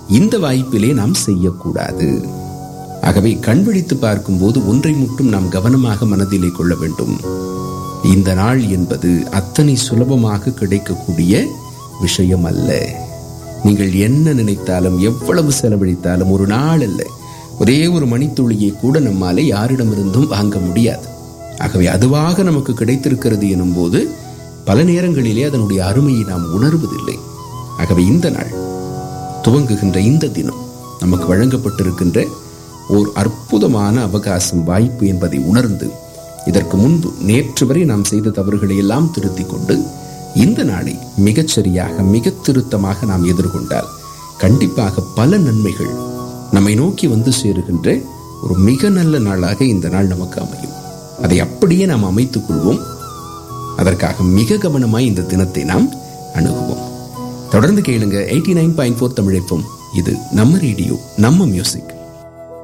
இந்த வாய்ப்பிலே நாம் செய்யக்கூடாது ஆகவே கண் விழித்து பார்க்கும்போது ஒன்றை மட்டும் நாம் கவனமாக மனதிலே கொள்ள வேண்டும் இந்த நாள் என்பது அத்தனை சுலபமாக கிடைக்கக்கூடிய விஷயம் அல்ல நீங்கள் என்ன நினைத்தாலும் எவ்வளவு செலவழித்தாலும் ஒரு நாள் அல்ல ஒரே ஒரு மணித்துளியை கூட நம்மாலே யாரிடமிருந்தும் வாங்க முடியாது ஆகவே அதுவாக நமக்கு கிடைத்திருக்கிறது எனும்போது பல நேரங்களிலே அதனுடைய அருமையை நாம் உணர்வதில்லை ஆகவே இந்த நாள் துவங்குகின்ற இந்த தினம் நமக்கு வழங்கப்பட்டிருக்கின்ற ஓர் அற்புதமான அவகாசம் வாய்ப்பு என்பதை உணர்ந்து இதற்கு முன்பு நேற்று வரை நாம் செய்த தவறுகளை எல்லாம் திருத்திக் கொண்டு இந்த நாளை மிகச்சரியாக மிக திருத்தமாக நாம் எதிர்கொண்டால் கண்டிப்பாக பல நன்மைகள் நம்மை நோக்கி வந்து சேருகின்ற ஒரு மிக நல்ல நாளாக இந்த நாள் நமக்கு அமையும் அதை அப்படியே நாம் அமைத்துக் கொள்வோம் அதற்காக மிக கவனமாய் இந்த தினத்தை நாம் அணுகுவோம் தொடர்ந்து கேளுங்க எயிட்டி நைன் பாயிண்ட் ஃபோர் தமிழைப்போம் இது நம்ம ரேடியோ நம்ம மியூசிக்